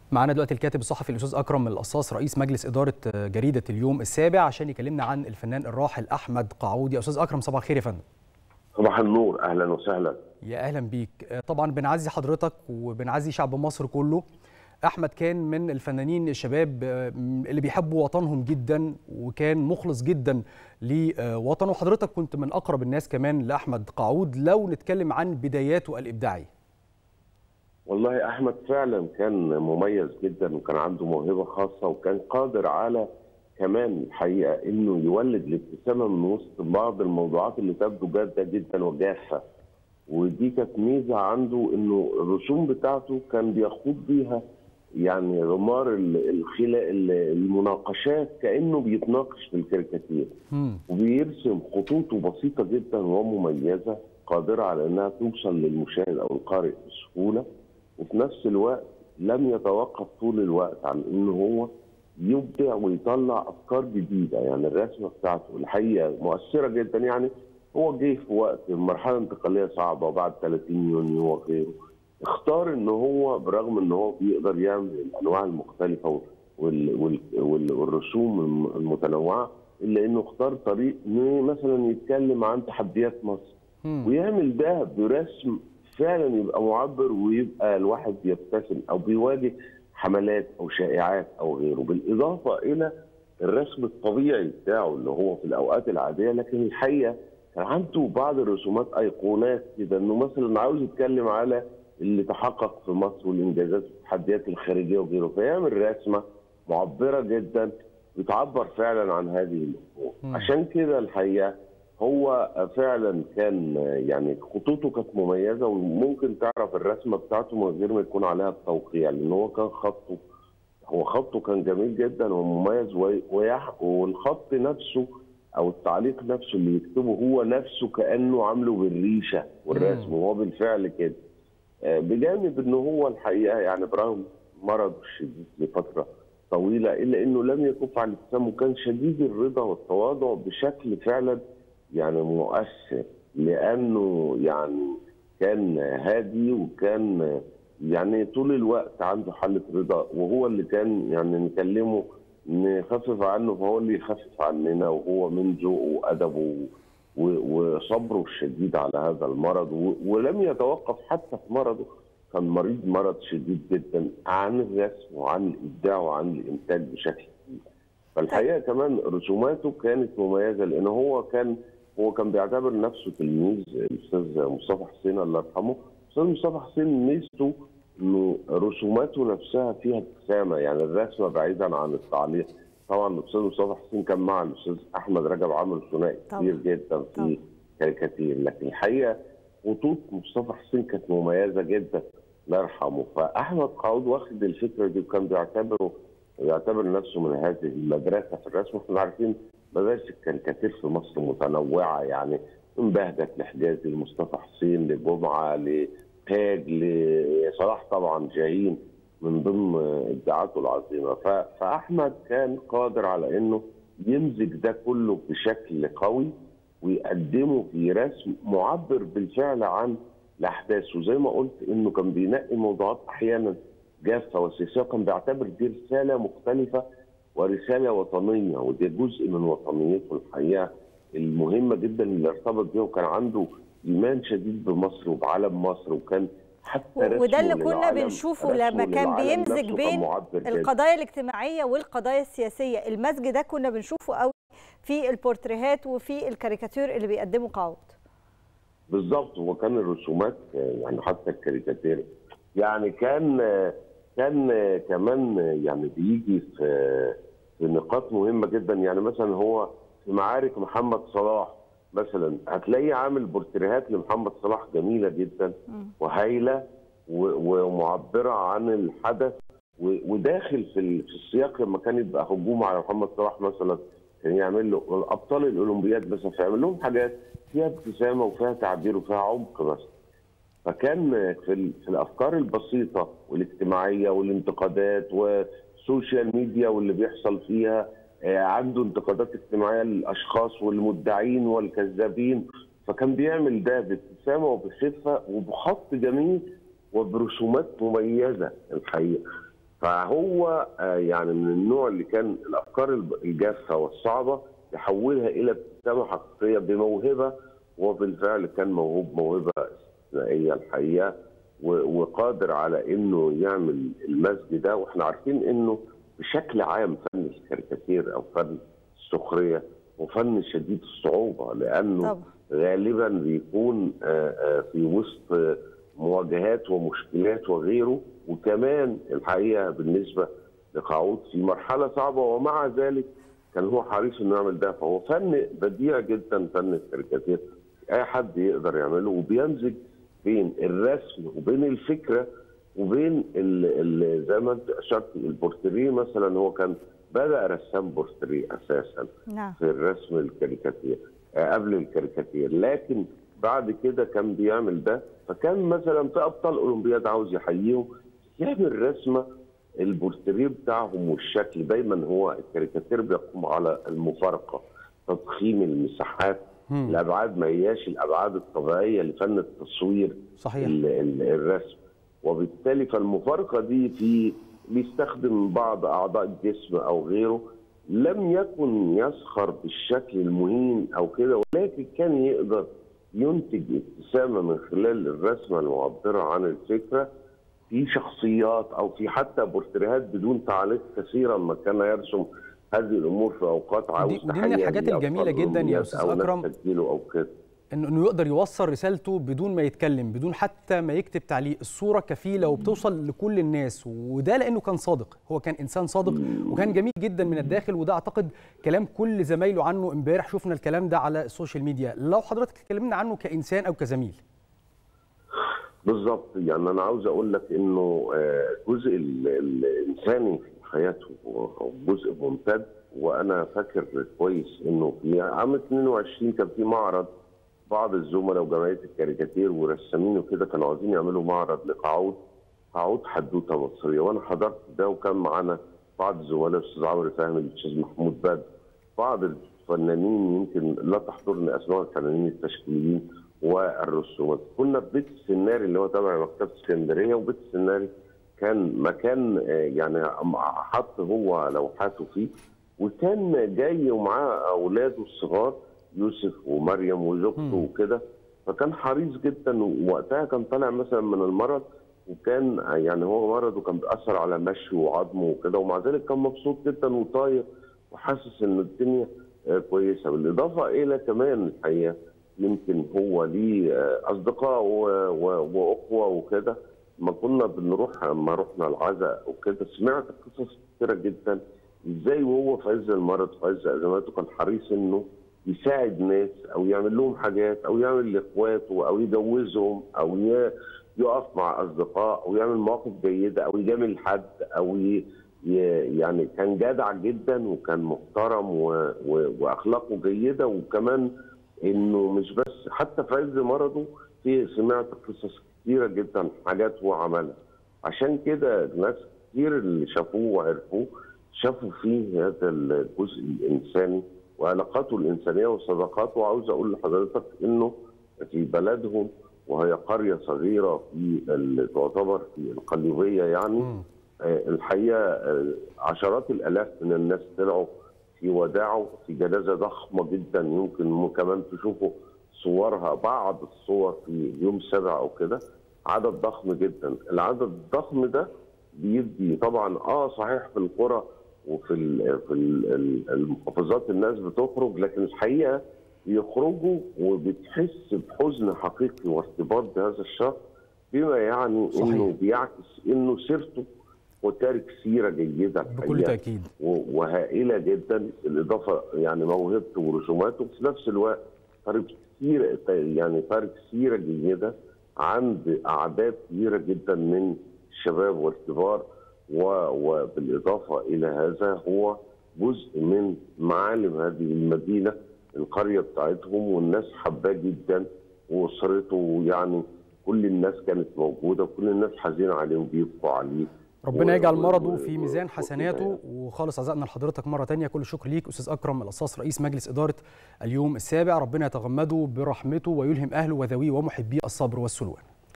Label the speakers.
Speaker 1: معانا دلوقتي الكاتب الصحفي الاستاذ اكرم القصاص رئيس مجلس اداره جريده اليوم السابع عشان يكلمنا عن الفنان الراحل احمد قعود يا استاذ اكرم صباح الخير يا فندم
Speaker 2: صباح النور اهلا وسهلا
Speaker 1: يا اهلا بيك طبعا بنعزي حضرتك وبنعزي شعب مصر كله احمد كان من الفنانين الشباب اللي بيحبوا وطنهم جدا وكان مخلص جدا لوطنه وحضرتك كنت من اقرب الناس كمان لاحمد قعود لو نتكلم عن بداياته الابداعيه
Speaker 2: والله احمد فعلا كان مميز جدا وكان عنده موهبه خاصه وكان قادر على كمان الحقيقه انه يولد الابتسامه من وسط بعض الموضوعات اللي تبدو جاده جدا وجافه ودي كانت ميزه عنده انه الرسوم بتاعته كان بيخوض بيها يعني غمار الخلاء المناقشات كانه بيتناقش في الكاريكاتير وبيرسم خطوطه بسيطه جدا ومميزه قادره على انها توصل للمشاهد او القارئ بسهوله وفي نفس الوقت لم يتوقف طول الوقت عن انه هو يبدع ويطلع افكار جديده يعني الرسمه بتاعته الحقيقه مؤثره جدا يعني هو جه في وقت مرحله انتقاليه صعبه بعد 30 يونيو وغيره اختار ان هو برغم ان هو بيقدر يعمل الانواع المختلفه وال وال وال والرسوم المتنوعه الا انه اختار طريق مثلا يتكلم عن تحديات مصر ويعمل ده برسم فعلا يبقى معبر ويبقى الواحد بيبتسم او بيواجه حملات او شائعات او غيره بالاضافه الى الرسم الطبيعي بتاعه اللي هو في الاوقات العاديه لكن الحقيقه كان عنده بعض الرسومات ايقونات كده انه مثلا عاوز يتكلم على اللي تحقق في مصر والانجازات والتحديات الخارجيه وغيره فيعمل رسمه معبره جدا بتعبر فعلا عن هذه الامور عشان كده الحقيقه هو فعلا كان يعني خطوطه كانت مميزه وممكن تعرف الرسمه بتاعته من غير ما يكون عليها التوقيع لان هو كان خطه هو خطه كان جميل جدا ومميز والخط نفسه او التعليق نفسه اللي يكتبه هو نفسه كانه عامله بالريشه والرسم وهو بالفعل كده بجانب ان هو الحقيقه يعني برغم مرضه الشديد لفتره طويله الا انه لم يكف عن الابتسام وكان شديد الرضا والتواضع بشكل فعلا يعني مؤثر لانه يعني كان هادي وكان يعني طول الوقت عنده حاله رضا وهو اللي كان يعني نكلمه نخفف عنه فهو اللي يخفف عننا وهو من ذوقه وادبه وصبره الشديد على هذا المرض ولم يتوقف حتى في مرضه كان مريض مرض شديد جدا عن الرسم وعن الابداع وعن الانتاج بشكل كبير. فالحقيقه كمان رسوماته كانت مميزه لان هو كان هو كان بيعتبر نفسه تلميذ الاستاذ مصطفى حسين الله يرحمه، الاستاذ مصطفى حسين ميزته انه رسوماته نفسها فيها ابتسامه يعني الرسمه بعيدا عن التعليق طبعا الاستاذ مصطفى حسين كان مع الاستاذ احمد رجب عمل ثنائي كبير جدا في كاريكاتير لكن الحقيقه خطوط مصطفى حسين كانت مميزه جدا الله يرحمه فاحمد قعود واخد الفكره دي وكان بيعتبره بيعتبر نفسه من هذه المدرسه في الرسم احنا عارفين مدارس الكاريكاتير في مصر متنوعه يعني من بهجت لحجازي لمصطفى حسين لجمعه لتاج لصلاح طبعا جاهين من ضمن ابداعاته العظيمه فاحمد كان قادر على انه يمزج ده كله بشكل قوي ويقدمه في رسم معبر بالفعل عن الاحداث وزي ما قلت انه كان بينقي موضوعات احيانا جافه وسياسيه وكان بيعتبر دي رساله مختلفه ورساله وطنيه ودي جزء من وطنيته الحقيقه المهمه جدا اللي ارتبط بيها وكان عنده ايمان شديد بمصر وبعلم مصر وكان حتى
Speaker 3: وده اللي كنا بنشوفه لما كان بيمزج بين القضايا الاجتماعيه والقضايا السياسيه المزج ده كنا بنشوفه قوي في البورتريهات وفي الكاريكاتير اللي بيقدمه قعود
Speaker 2: بالظبط هو كان الرسومات يعني حتى الكاريكاتير يعني كان كان كمان يعني بيجي في في نقاط مهمه جدا يعني مثلا هو في معارك محمد صلاح مثلا هتلاقيه عامل بورتريهات لمحمد صلاح جميله جدا وهايله ومعبره عن الحدث وداخل في السياق لما كان يبقى هجوم على محمد صلاح مثلا كان يعمل له ابطال الاولمبياد مثلا فيعمل لهم حاجات فيها ابتسامه وفيها تعبير وفيها عمق مثلا فكان في, في الافكار البسيطه والاجتماعيه والانتقادات والسوشيال ميديا واللي بيحصل فيها عنده انتقادات اجتماعيه للاشخاص والمدعين والكذابين فكان بيعمل ده بابتسامه وبخفه وبخط جميل وبرسومات مميزه الحقيقه فهو يعني من النوع اللي كان الافكار الجافه والصعبه يحولها الى ابتسامه حقيقيه بموهبه وبالفعل كان موهوب موهبه استثنائيه الحقيقه وقادر على انه يعمل المزج ده واحنا عارفين انه بشكل عام فن الكاريكاتير او فن السخريه وفن شديد الصعوبه لانه طبعا. غالبا بيكون في وسط مواجهات ومشكلات وغيره وكمان الحقيقه بالنسبه لقاعود في مرحله صعبه ومع ذلك كان هو حريص انه يعمل ده فهو فن بديع جدا فن الكاريكاتير اي حد يقدر يعمله وبيمزج بين الرسم وبين الفكره وبين ال زي ما انت اشرت البورتريه مثلا هو كان بدا رسام بورتريه اساسا
Speaker 3: نعم.
Speaker 2: في الرسم الكاريكاتير قبل الكاريكاتير لكن بعد كده كان بيعمل ده فكان مثلا في ابطال اولمبياد عاوز يحييهم يعمل رسمه البورتريه بتاعهم والشكل دايما هو الكاريكاتير بيقوم على المفارقه تضخيم المساحات مم. الابعاد ما هياش الابعاد الطبيعيه لفن التصوير
Speaker 1: صحيح
Speaker 2: ال ال الرسم وبالتالي فالمفارقه دي في بيستخدم بعض اعضاء الجسم او غيره لم يكن يسخر بالشكل المهين او كده ولكن كان يقدر ينتج ابتسامه من خلال الرسمه المعبره عن الفكره في شخصيات او في حتى بورتريهات بدون تعليق كثيرا ما كان يرسم هذه الامور في اوقات عاوز
Speaker 1: ودي من الحاجات الجميله جدا يا استاذ اكرم
Speaker 2: او كده
Speaker 1: انه يقدر يوصل رسالته بدون ما يتكلم بدون حتى ما يكتب تعليق الصوره كفيله وبتوصل لكل الناس وده لانه كان صادق هو كان انسان صادق وكان جميل جدا من الداخل وده اعتقد كلام كل زمايله عنه امبارح شفنا الكلام ده على السوشيال ميديا لو حضرتك اتكلمنا عنه كانسان او كزميل
Speaker 2: بالظبط يعني انا عاوز اقول لك انه الجزء الانساني في حياته جزء ممتد وانا فاكر كويس انه في عام 22 كان في معرض بعض الزملاء وجمعيه الكاريكاتير ورسامين وكده كانوا عاوزين يعملوا معرض لقاعود قاعود حدوته مصريه وانا حضرت ده وكان معانا بعض الزملاء الاستاذ عمرو فهمي الاستاذ محمود بدر بعض الفنانين يمكن لا تحضرني اسماء الفنانين التشكيليين والرسومات كنا في بيت السناري اللي هو تبع مكتبه اسكندريه وبيت السناري كان مكان يعني حط هو لوحاته فيه وكان جاي ومعاه اولاده الصغار يوسف ومريم وزوجته وكده فكان حريص جدا ووقتها كان طالع مثلا من المرض وكان يعني هو مرض وكان بيأثر على مشيه وعظمه وكده ومع ذلك كان مبسوط جدا وطاير وحاسس ان الدنيا كويسه بالاضافه الى كمان الحقيقه يمكن هو ليه اصدقاء واخوه وكده ما كنا بنروح ما رحنا العزاء وكده سمعت قصص كثيره جدا ازاي وهو في عز المرض في عز ازماته كان حريص انه يساعد ناس او يعمل لهم حاجات او يعمل لاخواته او يجوزهم او يقف مع اصدقاء او يعمل مواقف جيده او يجامل حد او ي... يعني كان جدع جدا وكان محترم و... و... واخلاقه جيده وكمان انه مش بس حتى في عز مرضه في سمعت قصص كثيره جدا حاجات هو عملها عشان كده ناس كتير اللي شافوه وعرفوه شافوا فيه هذا الجزء الانساني وعلاقاته الانسانيه وصداقاته وعاوز اقول لحضرتك انه في بلدهم وهي قريه صغيره في تعتبر في القليوبيه يعني م. الحقيقه عشرات الالاف من الناس طلعوا في وداعه في جنازه ضخمه جدا يمكن كمان تشوفوا صورها بعض الصور في يوم سبع او كده عدد ضخم جدا العدد الضخم ده بيدي طبعا اه صحيح في القرى وفي ال في ال المحافظات الناس بتخرج لكن الحقيقه بيخرجوا وبتحس بحزن حقيقي وارتباط بهذا الشخص بما يعني صحيح. انه بيعكس انه سيرته وتارك سيره جيده
Speaker 1: بكل تاكيد
Speaker 2: وهائله جدا بالاضافه يعني موهبته ورسوماته وفي نفس الوقت تارك كثير يعني تارك سيره جيده عند اعداد كبيره جدا من الشباب والكبار وبالاضافه الى هذا هو جزء من معالم هذه المدينه القريه بتاعتهم والناس حباه جدا واسرته يعني كل الناس كانت موجوده وكل الناس حزينه عليه وبيبكوا عليه
Speaker 1: ربنا يجعل مرضه في ميزان حسناته وخالص عزائنا لحضرتك مره تانية كل الشكر ليك استاذ اكرم القصاص رئيس مجلس اداره اليوم السابع ربنا يتغمده برحمته ويلهم اهله وذويه ومحبيه الصبر والسلوان